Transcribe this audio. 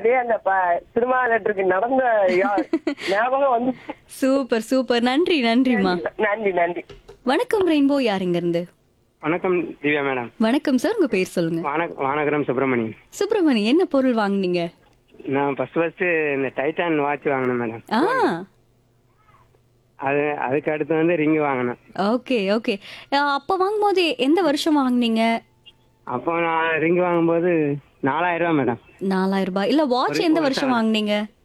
அப்படியே அந்த ப- திருமாவளவருக்கு நடந்த யா- ஞாபகம் வந்து சூப்பர் சூப்பர் நன்றி நன்றிமா நன்றி நன்றி வணக்கம் ரெயின்போ யார் இங்க இருந்து வணக்கம் திவ்யா மேடம் வணக்கம் சார் உங்க பேர் சொல்லுங்க வான வானகரம் சுப்பிரமணி சுப்பிரமணி என்ன பொருள் வாங்குனீங்க நான் ஃபர்ஸ்ட் ஃபர்ஸ்ட் இந்த டைட்டான் வாட்ச் வாங்கினேன் மேடம் ஆ அது அதுக்கு அடுத்து வந்து ரிங் வாங்கினேன் ஓகே ஓகே அப்ப வாங்கும்போது எந்த வருஷம் வாங்குனீங்க அப்போ நான் ரிங் வாங்கும்போது நாலாயிரம் ரூபா மேடம் நாலாயிரம் ரூபாய் இல்ல வாட்ச் எந்த வருஷம் வாங்குனீங்க